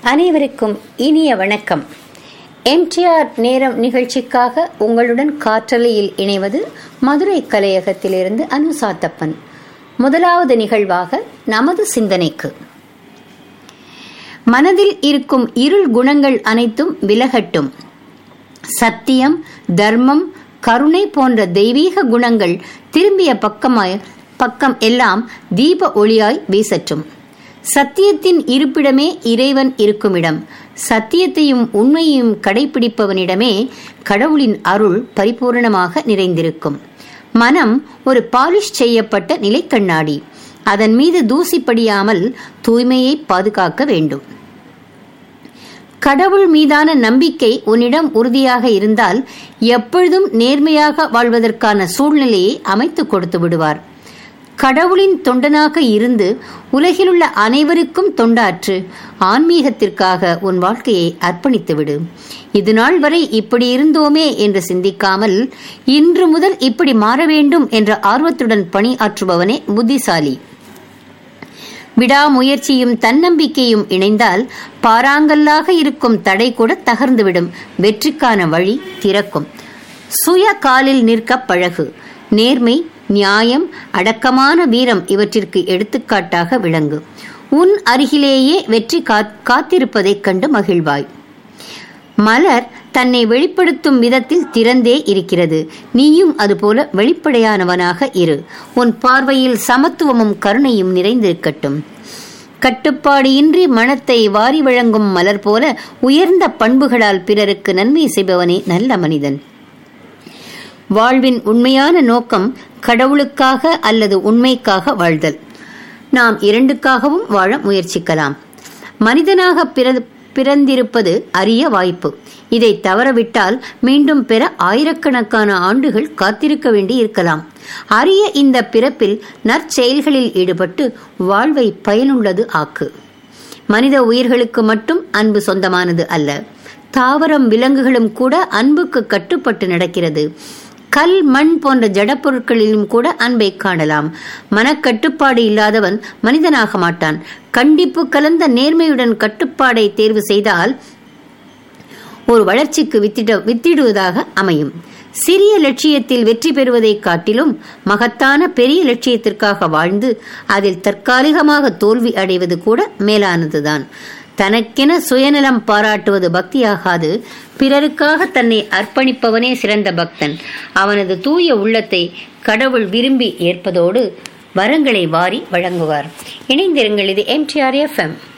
அனைவருக்கும் இனிய வணக்கம் எம்டிஆர் நேரம் நிகழ்ச்சிக்காக உங்களுடன் காற்றலையில் இணைவது மதுரை கலையகத்திலிருந்து அனுசாத்தப்பன் முதலாவது நிகழ்வாக நமது சிந்தனைக்கு மனதில் இருக்கும் இருள் குணங்கள் அனைத்தும் விலகட்டும் சத்தியம் தர்மம் கருணை போன்ற தெய்வீக குணங்கள் திரும்பிய பக்கமாய் பக்கம் எல்லாம் தீப ஒளியாய் வீசற்றும் சத்தியத்தின் இருப்பிடமே இறைவன் இருக்குமிடம் சத்தியத்தையும் உண்மையையும் கடைபிடிப்பவனிடமே கடவுளின் அருள் பரிபூர்ணமாக நிறைந்திருக்கும் மனம் ஒரு பாலிஷ் செய்யப்பட்ட நிலைக்கண்ணாடி அதன் மீது தூசிப்படியாமல் தூய்மையை பாதுகாக்க வேண்டும் கடவுள் மீதான நம்பிக்கை உன்னிடம் உறுதியாக இருந்தால் எப்பொழுதும் நேர்மையாக வாழ்வதற்கான சூழ்நிலையை அமைத்து கொடுத்து விடுவார் கடவுளின் தொண்டனாக இருந்து உலகிலுள்ள அனைவருக்கும் தொண்டாற்று ஆன்மீகத்திற்காக உன் வாழ்க்கையை அர்ப்பணித்துவிடு இது நாள் வரை இப்படி இருந்தோமே என்று சிந்திக்காமல் இன்று முதல் இப்படி மாற வேண்டும் என்ற ஆர்வத்துடன் பணியாற்றுபவனே புத்திசாலி விடாமுயற்சியும் தன்னம்பிக்கையும் இணைந்தால் பாறாங்கல்லாக இருக்கும் தடை கூட தகர்ந்துவிடும் வெற்றிக்கான வழி திறக்கும் சுய காலில் நிற்க பழகு நேர்மை நியாயம் அடக்கமான வீரம் இவற்றிற்கு எடுத்துக்காட்டாக விளங்கு உன் அருகிலேயே வெற்றி காத்திருப்பதைக் கண்டு மகிழ்வாய் மலர் தன்னை வெளிப்படுத்தும் விதத்தில் திறந்தே இருக்கிறது நீயும் அதுபோல வெளிப்படையானவனாக இரு உன் பார்வையில் சமத்துவமும் கருணையும் நிறைந்திருக்கட்டும் கட்டுப்பாடு இன்றி மனத்தை வாரி வழங்கும் மலர் போல உயர்ந்த பண்புகளால் பிறருக்கு நன்மை செய்பவனே நல்ல மனிதன் வாழ்வின் உண்மையான நோக்கம் கடவுளுக்காக அல்லது உண்மைக்காக வாழ்தல் நாம் இரண்டுக்காகவும் வாழ முயற்சிக்கலாம் மனிதனாக பிறந்திருப்பது அரிய வாய்ப்பு இதை தவறவிட்டால் மீண்டும் பெற ஆயிரக்கணக்கான ஆண்டுகள் காத்திருக்க வேண்டி இருக்கலாம் அரிய இந்த பிறப்பில் நற்செயல்களில் ஈடுபட்டு வாழ்வை பயனுள்ளது ஆக்கு மனித உயிர்களுக்கு மட்டும் அன்பு சொந்தமானது அல்ல தாவரம் விலங்குகளும் கூட அன்புக்கு கட்டுப்பட்டு நடக்கிறது கல் மண் போன்ற ஜடப்பொருட்களிலும் கூட அன்பை காணலாம் மனக்கட்டுப்பாடு இல்லாதவன் மனிதனாக மாட்டான் கண்டிப்பு கலந்த நேர்மையுடன் கட்டுப்பாடை தேர்வு செய்தால் ஒரு வளர்ச்சிக்கு வித்திட வித்திடுவதாக அமையும் சிறிய லட்சியத்தில் வெற்றி பெறுவதை காட்டிலும் மகத்தான பெரிய லட்சியத்திற்காக வாழ்ந்து அதில் தற்காலிகமாக தோல்வி அடைவது கூட மேலானதுதான் தனக்கென சுயநலம் பாராட்டுவது பக்தியாகாது பிறருக்காக தன்னை அர்ப்பணிப்பவனே சிறந்த பக்தன் அவனது தூய உள்ளத்தை கடவுள் விரும்பி ஏற்பதோடு வரங்களை வாரி வழங்குவார் இணைந்திருங்கள் இது எம்டிஆர் எஃப்எம்